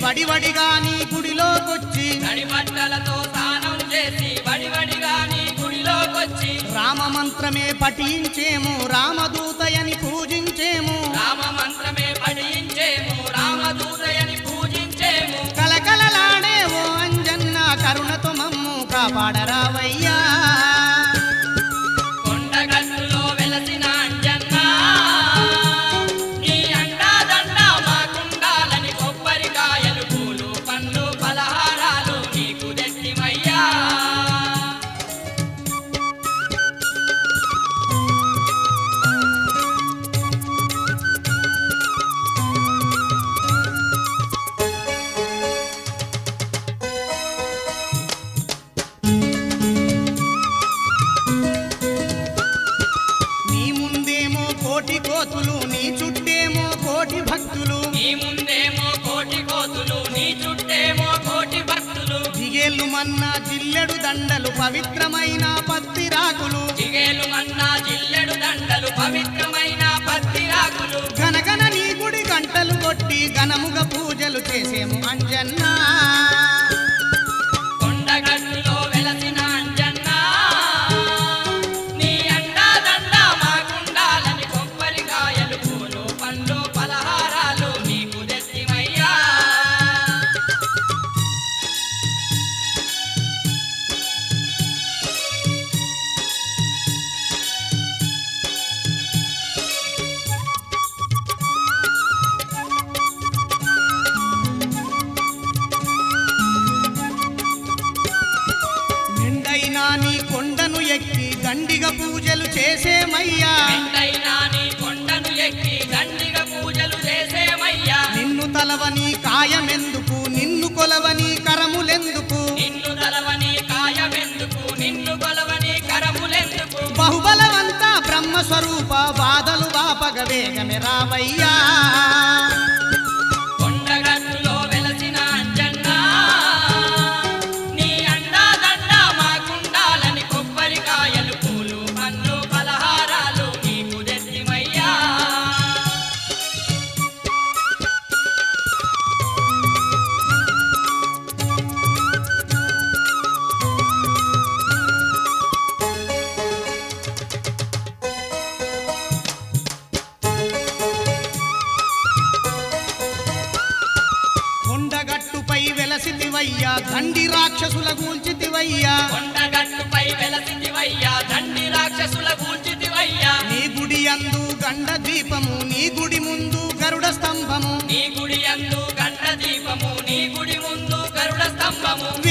వడివడిగా నీ గుడిలోకొచ్చి తడి బట్టలతో స్నానం చేసి వడివడిగా నీ గుడిలోకొచ్చి రామ మంత్రమే పఠించేము రామదూతయని పూజించేము రామ మంత్రమే పఠించేము రామదూతయని పూజించేము కలకలలాడే ఓ అంజన్న కరుణతో మమ్ము కాపాడరావయ్యా కొండగట్టులో వెలసిన అంజన్న నీ అండాదండ మాకుండాలని కొబ్బరికాయలు పూలు పండ్లు పలహారాలు నీకు తెచ్చిమయ్యా నీ ముందేమో కోటి కోతులు నీ చుట్టేమో కోటి భక్తులు నీ ముందేమో కోటి కోతులు నీ చుట్టేమో కోటి భక్తులు జిగేళ్ళు మన్నా జిల్లెడు దండలు పవిత్రమైన పత్తి రాకులు జిగేలు మన్నా జిల్లెడు దండలు పవిత్రమైన పత్తి రాకులు గనగన నీ గుడి గంటలు కొట్టి ఘనముగా పూజలు చేసేము అంజన్నా కొండగట్టులో వెలసిన అంజన్న నీ అండాదండ మాకుండాలని కొబ్బరికాయలు పూలు పండ్లు పలహారాలు నీకు తెచ్చిమయ్యా నిండైనా నీ కొండను ఎక్కి దండిగా పూజలు చేసేమయ్యా ఎంతైనా నీ కొండను ఎక్కి దండిగా పూజలు చేసేమయ్యా నిన్ను తలవని కాయమెందుకు నిన్ను కొలవని కరములెందుకు నిన్ను తలవని కాయమెందుకు నిన్ను కొలవని కరములెందుకు బహుబలవంత బ్రహ్మస్వరూప బాధలు వాపగ వేగమే రావయ్యా కొండగట్టులో వెలసిన అంజన్న నీ అండాదండ మాకుండాలని కొబ్బరికాయలు పూలు పండ్లు పలహారాలు నీకు తెచ్చిమయ్యా కొండగట్టుపై వెలసితివయ్యా దండి రాక్షసుల గూల్చితివయ్యా కొండగట్టుపై వెలసితివయ్యా దండి రాక్షసుల కూల్చితివయ్యా నీ గుడి అందు గండ దీపము నీ గుడి ముందు గరుడ స్తంభము నీ గుడి అందు గంట దీపము నీ గుడి ముందు గరుడ స్తంభము